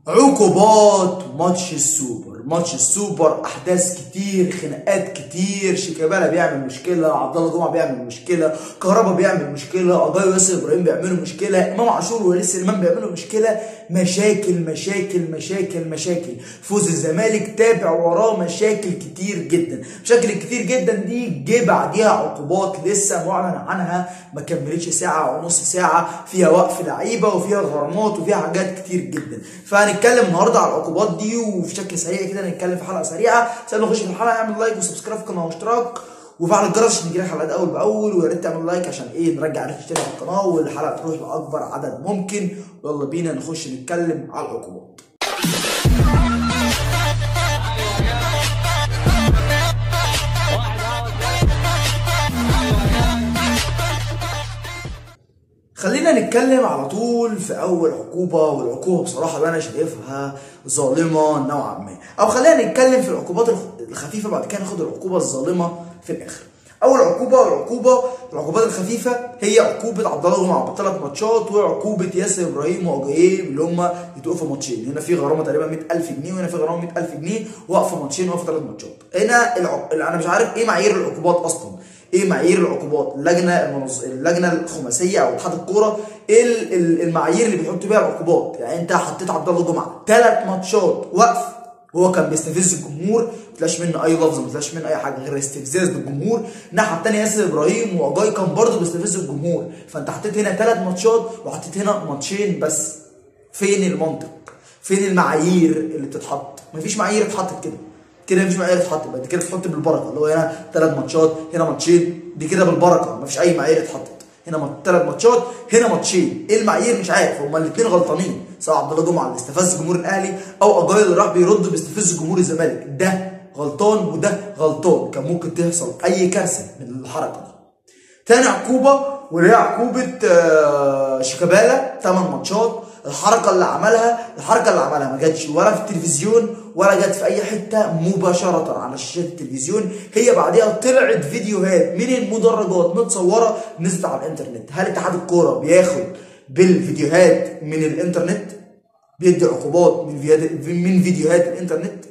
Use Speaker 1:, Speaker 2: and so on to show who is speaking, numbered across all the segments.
Speaker 1: عقوبات ماتش السوبر ماتش السوبر احداث كتير خناقات كتير شيكابالا بيعمل مشكله عبد الله جمعه بيعمل مشكله كهربا بيعمل مشكله اجاي ياسر ابراهيم بيعملوا مشكله امام عاشور ولسه امام بيعملوا مشكله مشاكل مشاكل مشاكل مشاكل فوز الزمالك تابع وراه مشاكل كتير جدا مشاكل كتير جدا دي جه بعديها عقوبات لسه معلن عنها ما كملتش ساعه او نص ساعه فيها وقف لعيبه وفيها غرامات وفيها حاجات كتير جدا فهنتكلم النهارده على العقوبات دي وفي شكل سريع كده نتكلم في حلقه سريعه سيبنا نخش في الحلقه اعمل لايك وسبسكرايب في القناه واشتراك وفعل الجرس عشان يجيلك حلقات اول باول ويا ريت تعمل لايك عشان ايه نرجع الناس تشترك في القناه والحلقه تروح لاكبر عدد ممكن يلا بينا نخش نتكلم على العقوبات خلينا نتكلم على طول في اول عقوبه والعقوبه بصراحه اللي انا شايفها ظالمه نوعا ما او خلينا نتكلم في العقوبات الخفيفه بعد كده ناخد العقوبه الظالمه في الاخر اول عقوبه والعقوبه العقوبات الخفيفه هي عقوبه عبد الله جمعه بثلاث ماتشات وعقوبه ياسر ابراهيم واجاييه اللي هم يتوقفوا ماتشين هنا في غرامه تقريبا 100000 جنيه وهنا في غرامه 100000 جنيه وقف ماتشين وقف ثلاث ماتشات هنا الع... انا مش عارف ايه معايير العقوبات اصلا ايه معايير العقوبات اللجنه المنظ... اللجنه الخماسيه او اتحاد الكوره ايه المعايير اللي بيحطوا بيها العقوبات يعني انت حطيت عبد الله جمعه ثلاث ماتشات وقف هو كان بيستفز الجمهور ما طلعش منه اي لفظ ما طلعش منه اي حاجه غير استفزاز بالجمهور الناحيه الثانيه ياسر ابراهيم واجاي كان برضه بيستفز الجمهور فانت حطيت هنا ثلاث ماتشات وحطيت هنا ماتشين بس فين المنطق فين المعايير اللي بتتحط مفيش معايير اتحطت كده كده مفيش معايير اتحطت دي كده تحط بالبركه اللي هو هنا ثلاث ماتشات هنا ماتشين دي كده بالبركه مفيش اي معايير اتحطت هنا ثلاث ماتشات هنا ماتشين ايه المعايير مش عارف هما الاثنين غلطانين سواء عبد الله جمعه اللي استفز جمهور الاهلي او اجاي اللي راح بيرد بيستفز جمهور الزمالك ده غلطان وده غلطان كان ممكن تحصل اي كارثه من الحركه دي تاني عقوبه وهي عقوبه شيكابالا 8 ماتشات الحركه اللي عملها الحركه اللي عملها ما جاتش ولا في التلفزيون ولا جت في اي حته مباشره على شاشات التلفزيون هي بعدها طلعت فيديوهات من المدرجات متصوره نزلت على الانترنت هل اتحاد الكوره بياخد بالفيديوهات من الانترنت بيدي عقوبات من فيديوهات من فيديوهات الانترنت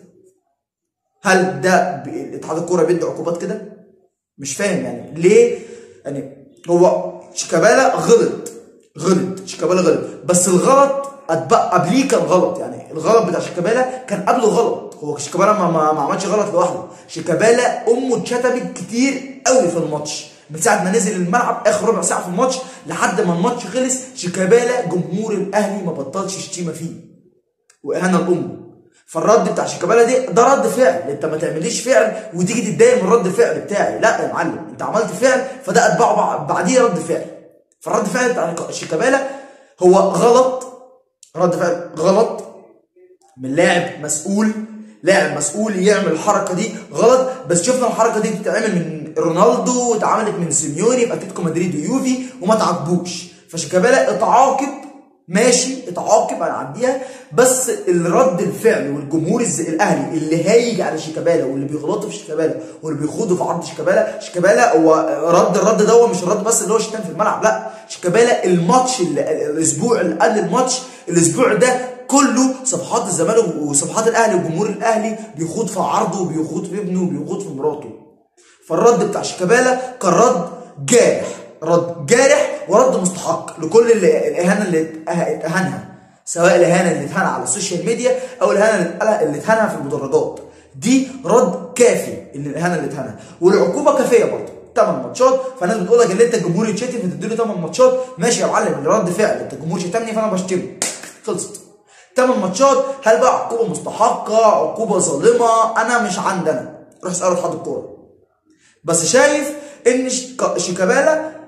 Speaker 1: هل ده اتحاد الكوره بيدي عقوبات كده مش فاهم يعني ليه يعني هو شيكابالا غلط غلط شيكابالا غلط بس الغلط اتبقى قبليه كان غلط يعني الغلط بتاع شيكابالا كان قبله غلط هو شيكابالا ما, ما, ما عملش غلط لوحده شيكابالا امه اتشتمت كتير قوي في الماتش من ساعه ما نزل الملعب اخر ربع ساعه في الماتش لحد ما الماتش خلص شيكابالا جمهور الاهلي ما بطلش شتيمه فيه واهانه لامه فالرد بتاع شيكابالا دي ده رد فعل انت ما تعمليش فعل وتيجي تتضايق من رد الفعل بتاعي لا يا معلم انت عملت فعل فده اتبعه بعديه رد فعل فالرد فعل بتاع شيكابالا هو غلط رد فعل غلط من لاعب مسؤول لاعب مسؤول يعمل الحركه دي غلط بس شفنا الحركه دي بتتعمل من رونالدو واتعملت من سيميوني في اتلتيكو مدريد ويوفي وما تعاقبوش فشيكابالا اتعاقب ماشي اتعاقب هنعديها بس الرد الفعل والجمهور الاهلي اللي هايج على شيكابالا واللي بيغلطوا في شيكابالا واللي بيخوضوا في عرض شيكابالا شيكابالا هو رد الرد ده هو مش الرد بس اللي هو شتان في الملعب لا شيكابالا الماتش اللي الاسبوع اللي قبل الماتش الاسبوع ده كله صفحات الزمالك وصفحات الاهلي وجمهور الاهلي بيخوض في عرضه وبيخوض في ابنه وبيخوض في مراته فالرد بتاع شيكابالا كان رد جارح رد جارح ورد مستحق لكل اللي الاهانه اللي اتهانها سواء الاهانه اللي اتهانها على السوشيال ميديا او الاهانه اللي اتهانها في المدرجات دي رد كافي ان الاهانه اللي اتهانها والعقوبه كافيه برضه 8 ماتشات فالناس بتقول لك ان انت الجمهور يتشتم فتدي له 8 ماتشات ماشي يا معلم رد فعل انت الجمهور شتمني فانا بشتمه خلصت 8 ماتشات هل بقى عقوبه مستحقه عقوبه ظالمه انا مش عندنا روح اسالوا اتحاد الكوره بس شايف ان شيكابالا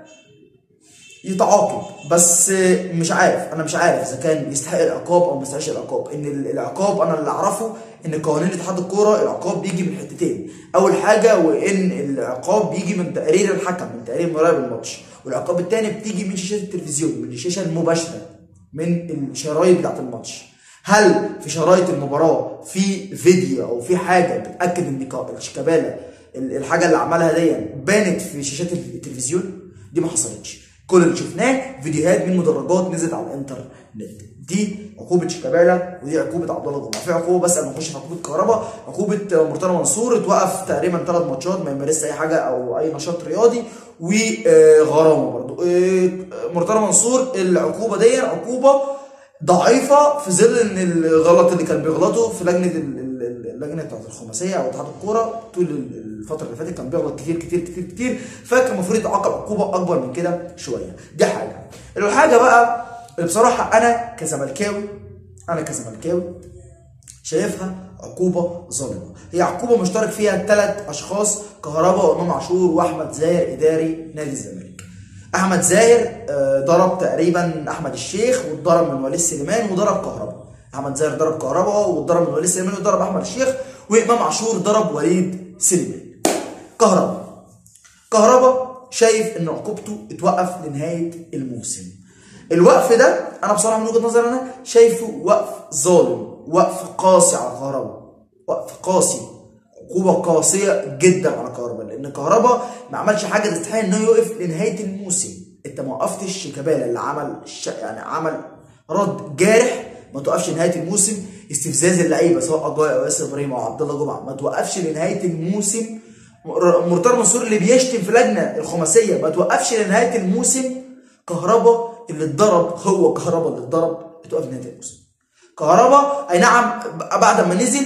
Speaker 1: يتعاقب بس مش عارف انا مش عارف اذا كان يستحق العقاب او ما يستحقش العقاب ان العقاب انا اللي اعرفه ان قوانين اتحاد الكوره العقاب بيجي من حتتين اول حاجه وان العقاب بيجي من تقرير الحكم من تقرير مراقب الماتش والعقاب الثاني بتيجي من شاشه التلفزيون من الشاشه المباشره من الشرايط بتاعت الماتش هل في شرايط المباراه في فيديو او في حاجه بتاكد ان شيكابالا الحاجه اللي عملها دي بانت في شاشات التلفزيون دي ما حصلتش كل اللي شفناه فيديوهات من مدرجات نزلت على الانترنت دي عقوبه شيكابالا ودي عقوبه عبد الله جمعه في عقوبه بس قبل ما نخش في عقوبه كهربا عقوبه مرتضى منصور اتوقف تقريبا ثلاث ماتشات ما يمارسش اي حاجه او اي نشاط رياضي وغرامه برضه مرتضى منصور العقوبه دي عقوبه ضعيفه في ظل ان الغلط اللي كان بيغلطه في لجنه اللجنه بتاعت الخماسيه او اتحاد الكوره طول الفتره اللي فاتت كان بيغلط كتير كتير كتير كتير فكان المفروض يتعاقب عقوبه اكبر من كده شويه دي حاجه الحاجه بقى اللي بصراحه انا كزملكاوي انا كزملكاوي شايفها عقوبة ظالمة هي عقوبة مشترك فيها ثلاث أشخاص كهرباء وإمام عاشور وأحمد زاهر إداري نادي الزمالك أحمد زاهر ضرب تقريبا أحمد الشيخ واتضرب من وليد سليمان وضرب كهرباء أحمد زاهر ضرب كهرباء واتضرب من وليد سليمان وضرب أحمد الشيخ وإمام عاشور ضرب وليد سليمان كهرباء كهرباء شايف إن عقوبته اتوقف لنهاية الموسم الوقف ده انا بصراحه من وجهه نظري انا شايفه وقف ظالم وقف قاسي على كهربا وقف قاسي عقوبه قاسيه جدا على كهربا لان كهربا ما عملش حاجه تستحق انه يوقف لنهايه الموسم انت ما وقفتش شيكابالا اللي عمل الش... يعني عمل رد جارح ما توقفش لنهايه الموسم استفزاز اللعيبه سواء اجاي او ياسر ابراهيم او عبد الله جمعه ما توقفش لنهايه الموسم مرتضى منصور اللي بيشتم في لجنه الخماسيه ما توقفش لنهايه الموسم كهربا اللي اتضرب هو كهربا اللي اتضرب اتوقف نهايه الموسم كهربا اي نعم بعد ما نزل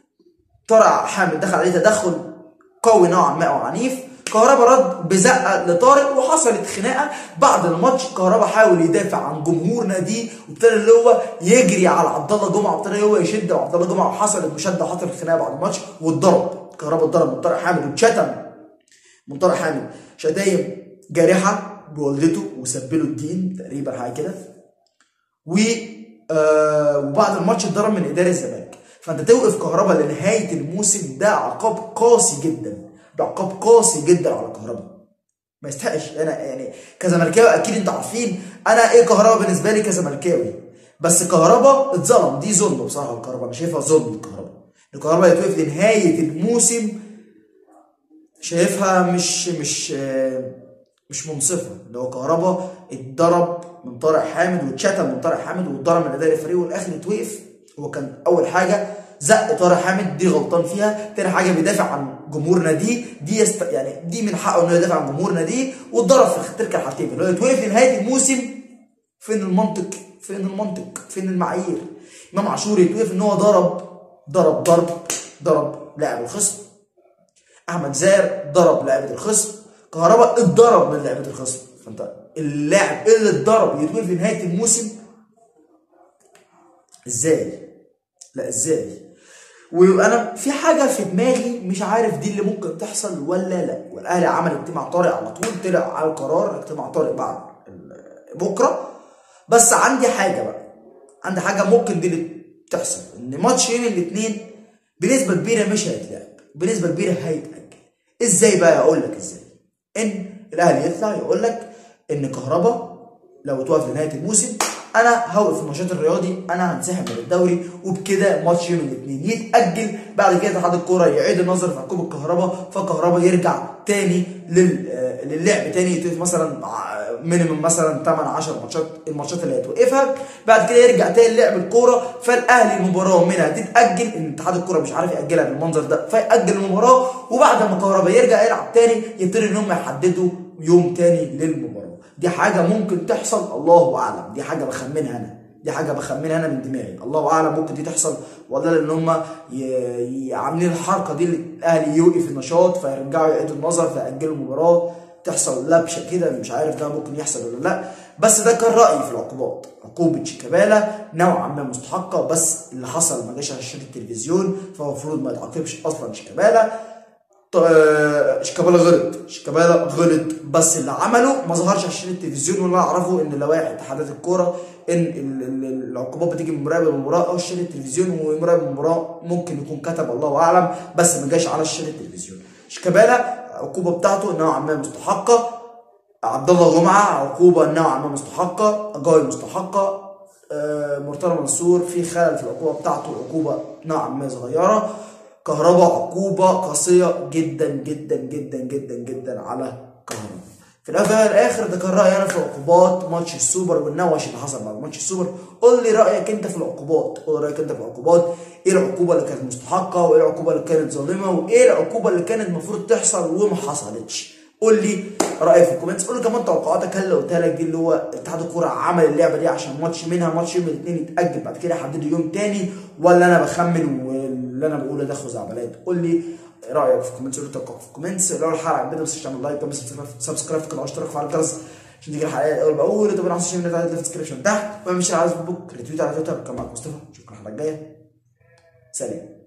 Speaker 1: طارق حامد دخل عليه تدخل قوي نوعا ما او عنيف كهربا رد بزقه لطارق وحصلت خناقه بعد الماتش كهربا حاول يدافع عن جمهور ناديه وابتدى اللي هو يجري على عبد الله جمعه وابتدى هو يشد عبد الله جمعه وحصلت مشاده وحصلت خناقه بعد الماتش واتضرب كهربا اتضرب من طارق حامد واتشتم من طارق حامد شتايم جارحه بوالدته وسبله الدين تقريبا حاجه كده و آه وبعد الماتش اتضرب من اداري الزمالك فانت توقف كهربا لنهايه الموسم ده عقاب قاسي جدا ده عقاب قاسي جدا على كهربا ما يستحقش انا يعني كزملكاوي اكيد انتوا عارفين انا ايه كهربا بالنسبه لي كزملكاوي بس كهربا اتظلم دي ظلم بصراحه الكهربا انا شايفها ظلم الكهربا الكهربا يتوقف لنهايه الموسم شايفها مش مش آه مش منصفه اللي هو كهربا اتضرب من طارق حامد واتشتم من طارق حامد واتضرب من اداري الفريق والاخر اتوقف هو كان اول حاجه زق طارق حامد دي غلطان فيها تاني حاجه بيدافع عن جمهور ناديه دي يست... يعني دي من حقه انه يدافع عن جمهور ناديه واتضرب في تلك الحالتين اللي هو يتوقف لنهايه الموسم فين المنطق فين المنطق فين المعايير امام عاشور يتوقف ان هو ضرب ضرب ضرب ضرب لاعب الخصم احمد زاهر ضرب لاعب الخصم كهربا اتضرب من لعبه الخصم فانت اللاعب اللي اتضرب يتوقف في نهايه الموسم ازاي؟ لا ازاي؟ وانا في حاجه في دماغي مش عارف دي اللي ممكن تحصل ولا لا والاهلي عمل اجتماع طارئ على طول طلع على القرار اجتماع طارئ بعد بكره بس عندي حاجه بقى عندي حاجه ممكن دي اللي تحصل ان ماتش يوم الاثنين بنسبه كبيره مش هيتلعب بنسبه كبيره هيتاجل ازاي بقى اقول لك ازاي ان الاهلي يطلع يقول لك ان كهربا لو اتوقف لنهايه الموسم انا هوقف النشاط الرياضي انا هنسحب من الدوري وبكده ماتش يوم الاثنين يتاجل بعد كده اتحاد الكوره يعيد النظر في عقوبه الكهرباء فكهربا يرجع تاني لل... للعب تاني يتوقف مثلا مينيمم مثلا 8 10 ماتشات الماتشات اللي هتوقفها بعد كده يرجع تاني لعب الكوره فالاهلي المباراه منها تتاجل ان اتحاد الكوره مش عارف ياجلها بالمنظر ده فياجل المباراه وبعد ما كهربا يرجع يلعب تاني يبتدي ان هم يحددوا يوم تاني للمباراه دي حاجه ممكن تحصل الله اعلم دي حاجه بخمنها انا دي حاجه بخمنها انا من دماغي الله اعلم ممكن دي تحصل ولا لان هم عاملين الحركه دي اللي الاهلي يوقف النشاط فيرجعوا يعيدوا النظر فياجلوا المباراه تحصل لبشه كده مش عارف ده ممكن يحصل ولا لا بس ده كان رايي في العقوبات عقوبه شيكابالا نوعا ما مستحقه بس اللي حصل ما جاش على شاشه التلفزيون فهو المفروض ما يتعاقبش اصلا شيكابالا شيكابالا غلط شيكابالا غلط بس اللي عمله ما ظهرش على شاشه التلفزيون واللي انا اعرفه ان لوائح اتحادات الكوره ان العقوبات بتيجي من مراقب المباراه او شاشه التلفزيون ومراقب المباراه ممكن يكون كتب الله اعلم بس ما جاش على شاشه التلفزيون شيكابالا العقوبه بتاعته نوعا ما مستحقه عبد الله جمعه عقوبه نوعا ما مستحقه اجاي مستحقه آه مرتضى منصور في خلل في العقوبه بتاعته عقوبه نوعا ما صغيره كهرباء عقوبه قاسيه جدا جدا جدا جدا جدا على كهرباء في الاول وفي الاخر ده كان رايي انا في عقوبات ماتش السوبر والنوش اللي حصل بعد ماتش السوبر قول لي رايك انت في العقوبات قول لي رايك انت في العقوبات ايه العقوبه اللي كانت مستحقه وايه العقوبه اللي كانت ظالمه وايه العقوبه اللي كانت المفروض تحصل وما حصلتش قول لي رايك في الكومنتس قول لي كمان توقعاتك هل اللي قلتها لك دي اللي هو اتحاد الكوره عمل اللعبه دي عشان ماتش منها ماتش يوم الاثنين يتاجل بعد كده يحددوا يوم تاني ولا انا بخمن واللي انا بقوله ده خزعبلات قول لي رايك في الكومنتس قول لي توقعك في الكومنتس لو الحلقه عجبتك ما تنساش تعمل لايك وتعمل سبسكرايب في القناه واشترك في الجرس عشان تيجي الحلقات اول باول وتابعنا على السوشيال ميديا في الديسكربشن تحت ومش على فيسبوك ريتويت على تويتر كان معاك مصطفى اشوفكم الحلقه الجايه سلام